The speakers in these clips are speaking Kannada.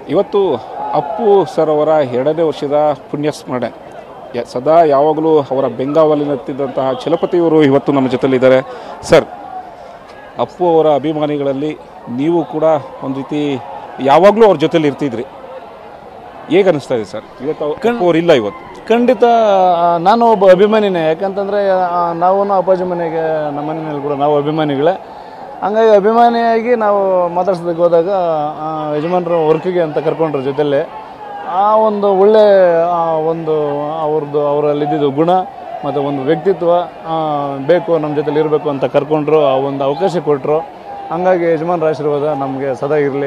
ಇವತ್ತು ಅಪ್ಪು ಸರ್ ಅವರ ಎರಡನೇ ವರ್ಷದ ಪುಣ್ಯ ಸ್ಮರಣೆ ಯ- ಸದಾ ಯಾವಾಗಲೂ ಅವರ ಬೆಂಗಾವಲಿನತ್ತಿದ್ದಂತಹ ಚಲಪತಿಯವರು ಇವತ್ತು ನಮ್ಮ ಜೊತೆಲಿದ್ದಾರೆ ಸರ್ ಅಪ್ಪು ಅವರ ಅಭಿಮಾನಿಗಳಲ್ಲಿ ನೀವು ಕೂಡ ಒಂದು ರೀತಿ ಯಾವಾಗಲೂ ಅವ್ರ ಜೊತೆಲಿ ಇರ್ತಿದ್ರಿ ಹೇಗೆ ಅನಿಸ್ತಾ ಇದೆ ಸರ್ ಇವತ್ತು ಅವ್- ಅಪ್ಪು ಅವ್ರು ಇಲ್ಲ ಇವತ್ತು ಖಂಡಿತ ಆ, ನಾನು ಒಬ್ಬ ಅಭಿಮಾನಿನೇ ಯಾಕಂತಂದರೆ ನಾವು ಅಪ್ಪಾಜಿ ಮನೆಗೆ ನಮ್ಮ ಮನೆಯಲ್ಲಿ ಕೂಡ ನಾವು ಅಭಿಮಾನಿಗಳೇ ಹಂಗಾಗಿ ಅಭಿಮಾನಿಯಾಗಿ ನಾವು ಮಾತಾಡ್ಸೋದಕ್ಕೆ ಹೋದಾಗ ಆ, ಯಜಮಾನರು ವರ್ಕಿಗೆ ಅಂತ ಕರ್ಕೊಂಡ್ರು ಜೊತೆಲೆ ಆ ಒಂದು ಒಳ್ಳೆ ಆ ಒಂದು ಅವ್ರದ್ದು ಅವರಲ್ಲಿ ಇದ್ದಿದ್ದು ಗುಣ ಮತ್ತು ಒಂದು ವ್ಯಕ್ತಿತ್ವ ಆ, ಬೇಕು ನಮ್ಮ ಜೊತೆಲಿ ಇರಬೇಕು ಅಂತ ಕರ್ಕೊಂಡ್ರು ಆ ಒಂದು ಅವಕಾಶ ಕೊಟ್ಟರು ಹಂಗಾಗಿ ಯಜಮಾನರ ಆಶೀರ್ವಾದ ನಮಗೆ ಸದಾ ಇರಲಿ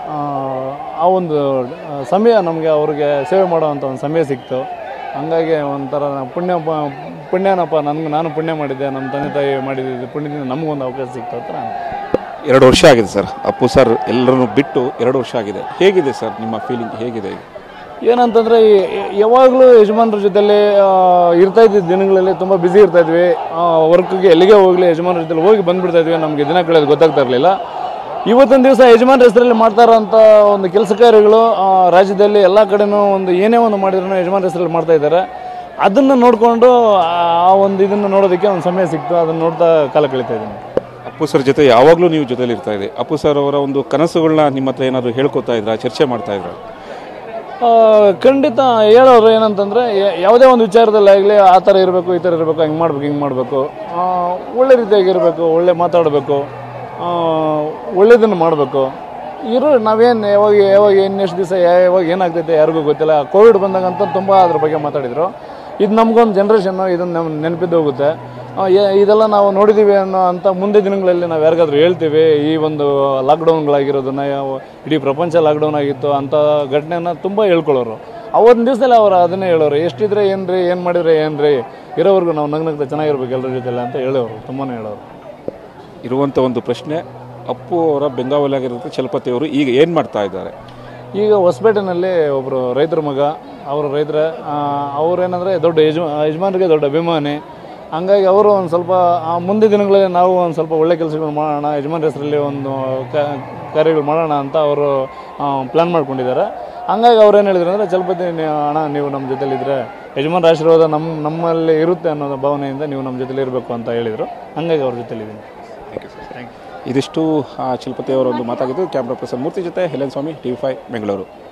ಆ ಒಂದು ಆ, ಸಮಯ ನಮಗೆ ಅವ್ರಿಗೆ ಸೇವೆ ಮಾಡೋವಂಥ ಒಂದು ಸಮಯ ಸಿಕ್ತು ಹಂಗಾಗಿ ಒಂಥರ ಪುಣ್ಯ ಪ- ಪುಣ್ಯನಪ್ಪ ನನಗೆ ನಾನು ಪುಣ್ಯ ಮಾಡಿದ್ದೆ ನಮ್ಮ ತಂದೆ ತಾಯಿ ಮಾಡಿದ್ದು ಪುಣ್ಯದಿಂದ ನಮಗೊಂದು ಅವಕಾಶ ಸಿಕ್ತು ಅಂತ ನಾನು ಎರಡು ವರ್ಷ ಆಗಿದೆ ಸರ್ ಅಪ್ಪು ಸರ್ ಎಲ್ಲರನ್ನು ಬಿಟ್ಟು ಎರಡು ವರ್ಷ ಆಗಿದೆ ಹೇಗಿದೆ ಸರ್ ನಿಮ್ಮ ಫೀಲಿಂಗ್ ಹೇಗಿದೆ ಈಗ ಏನಂತಂದರೆ ಯಾವಾಗಲೂ ಯಜಮಾನ್ರ ಜೊತೆಲಿ ಆ, ಇರ್ತಾ ಇದ್ದಿದ್ದ ದಿನಗಳಲ್ಲಿ ತುಂಬ ಬ್ಯುಸಿ ಇರ್ತಾ ಇದ್ವಿ ವರ್ಕ್ಗೆ ಎಲ್ಲಿಗೆ ಹೋಗಲಿ ಯಜಮಾನ್ರ ಜೊತೆ ಹೋಗಿ ಬಂದ್ಬಿಡ್ತಾ ಇದ್ವಿ ನಮಗೆ ದಿನ ಕಳೆಯೋದು ಗೊತ್ತಾಗ್ತಾ ಇರಲಿಲ್ಲ ಇವತ್ತಿನ ದಿವಸ ಯಜಮಾನ್ರ ಹೆಸರಲ್ಲಿ ಮಾಡ್ತಾ ಇರೋಂಥ ಒಂದು ಕೆಲಸ ಕಾರ್ಯಗಳು ಆ, ರಾಜ್ಯದಲ್ಲಿ ಎಲ್ಲ ಕಡೆನೂ ಒಂದು ಏನೇ ಒಂದು ಮಾಡಿದ್ರು ಯಜಮಾನ್ರ ಹೆಸರಲ್ಲಿ ಮಾಡ್ತಾ ಇದ್ದಾರೆ ಅದನ್ನು ನೋಡಿಕೊಂಡು ಆ ಒಂದು ಇದನ್ನು ನೋಡೋದಕ್ಕೆ ಒಂದು ಸಮಯ ಸಿಕ್ತು ಅದನ್ನು ನೋಡ್ತಾ ಕಾಲ ಕಳೀತಾ ಇದ್ದೀನಿ ಅಪ್ಪು ಸರ್ ಜೊತೆ ಯಾವಾಗಲೂ ನೀವು ಜೊತೆಲಿ ಇರ್ತಾ ಇದೆ ಅಪ್ಪು ಸರ್ ಅವರ ಒಂದು ಕನಸುಗಳನ್ನ ನಿಮ್ಮ ಹತ್ರ ಏನಾದರೂ ಹೇಳ್ಕೊತಾ ಇದ್ರಾ ಚರ್ಚೆ ಮಾಡ್ತಾ ಇದ್ರಾ ಆ, ಖಂಡಿತ ಹೇಳೋರು ಏನಂತಂದರೆ ಯಾವುದೇ ಒಂದು ವಿಚಾರದಲ್ಲಿ ಆಗಲಿ ಆ ಥರ ಇರಬೇಕು ಈ ಥರ ಇರಬೇಕು ಹಿಂಗೆ ಮಾಡ್ಬೇಕು ಹಿಂಗೆ ಮಾಡಬೇಕು ಒಳ್ಳೆ ರೀತಿಯಾಗಿರಬೇಕು ಒಳ್ಳೆ ಮಾತಾಡಬೇಕು ಒಳ್ಳೇದನ್ನು ಮಾಡಬೇಕು ಇರೋ ನಾವೇನು ಯಾವಾಗ ಯಾವಾಗ ಇನ್ನೆಷ್ಟು ದಿವಸ ಯಾವಾಗ ಏನಾಗ್ತೈತೆ ಯಾರಿಗೂ ಗೊತ್ತಿಲ್ಲ ಕೋವಿಡ್ ಬಂದಾಗಂತೂ ತುಂಬ ಅದ್ರ ಬಗ್ಗೆ ಮಾತಾಡಿದರು ಇದು ನಮಗೊಂದು ಜನ್ರೇಷನ್ನು ಇದನ್ನು ನಮ್ಮ ನೆನಪಿದ್ದು ಹೋಗುತ್ತೆ ಆ, ಎ- ಇದೆಲ್ಲ ನಾವು ನೋಡಿದ್ದೀವಿ ಅನ್ನೋ ಅಂತ ಮುಂದೆ ದಿನಗಳಲ್ಲಿ ನಾವು ಯಾರಿಗಾದ್ರೂ ಹೇಳ್ತೀವಿ ಈ ಒಂದು ಲಾಕ್ಡೌನ್ಗಳಾಗಿರೋದನ್ನ ಯಾವ ಇಡೀ ಪ್ರಪಂಚ ಲಾಕ್ಡೌನ್ ಆಗಿತ್ತು ಅಂಥ ಘಟನೆನ ತುಂಬ ಹೇಳ್ಕೊಳ್ಳೋರು ಅವತ್ತಿನ ದಿವಸದಲ್ಲಿ ಅವರು ಅದನ್ನೇ ಹೇಳೋರು ಎಷ್ಟಿದ್ರೆ ಏನು ರೀ ಏನು ಮಾಡಿದ್ರೆ ಏನು ರೀ ಇರೋವರೆಗೂ ನಾವು ನಗ್ನಗ್ತಾ ಚೆನ್ನಾಗಿರ್ಬೇಕು ಎಲ್ಲರ ಜೊತೆಲ್ಲ ಅಂತ ಹೇಳೋರು ತುಂಬಾ ಹೇಳೋರು ಇರುವಂಥ ಒಂದು ಪ್ರಶ್ನೆ ಅಪ್ಪು ಅವರ ಬೆಂಗಾವಲಾಗಿರುತ್ತೆ ಚಲಪತಿಯವರು ಈಗ ಏನು ಮಾಡ್ತಾ ಇದ್ದಾರೆ ಈಗ ಹೊಸಪೇಟೆನಲ್ಲಿ ಒಬ್ಬರು ರೈತರ ಮಗ ಅವರು ರೈತರ ಅವ್ರೇನಂದರೆ ದೊಡ್ಡ ಯಜಮಾ ಯಜಮಾನರಿಗೆ ದೊಡ್ಡ ಅಭಿಮಾನಿ ಹಂಗಾಗಿ ಅವರು ಒಂದು ಸ್ವಲ್ಪ ಆ ಮುಂದೆ ದಿನಗಳಲ್ಲಿ ನಾವು ಒಂದು ಸ್ವಲ್ಪ ಒಳ್ಳೆ ಕೆಲಸಗಳು ಮಾಡೋಣ ಯಜಮಾನ್ರ ಹೆಸರಲ್ಲಿ ಒಂದು ಕ- ಕಾರ್ಯಗಳು ಮಾಡೋಣ ಅಂತ ಅವರು ಪ್ಲ್ಯಾನ್ ಮಾಡ್ಕೊಂಡಿದ್ದಾರೆ ಹಂಗಾಗಿ ಅವ್ರು ಏನು ಹೇಳಿದ್ರು ಅಂದರೆ ಚಲಪತಿ ನೀವು ಅಣ್ಣ ನೀವು ನಮ್ಮ ಜೊತೆಲಿದ್ದರೆ ಯಜಮಾನ್ರ ಆಶೀರ್ವಾದ ನಮ್ಮ ನಮ್ಮಲ್ಲಿ ಇರುತ್ತೆ ಅನ್ನೋ ಭಾವನೆಯಿಂದ ನೀವು ನಮ್ಮ ಜೊತೆಲಿ ಇರಬೇಕು ಅಂತ ಹೇಳಿದರು ಹಂಗಾಗಿ ಅವ್ರ ಜೊತೆಲಿದ್ದೀನಿ ಇದಿಷ್ಟು ಆ, ಚಲಪತಿ ಅವರ ಒಂದು ಮಾತಾಗಿದ್ದು ಕ್ಯಾಮ್ರಾ ಪರ್ಸನ್ ಮೂರ್ತಿ ಜೊತೆ Helen Swamy T V five Bengaluru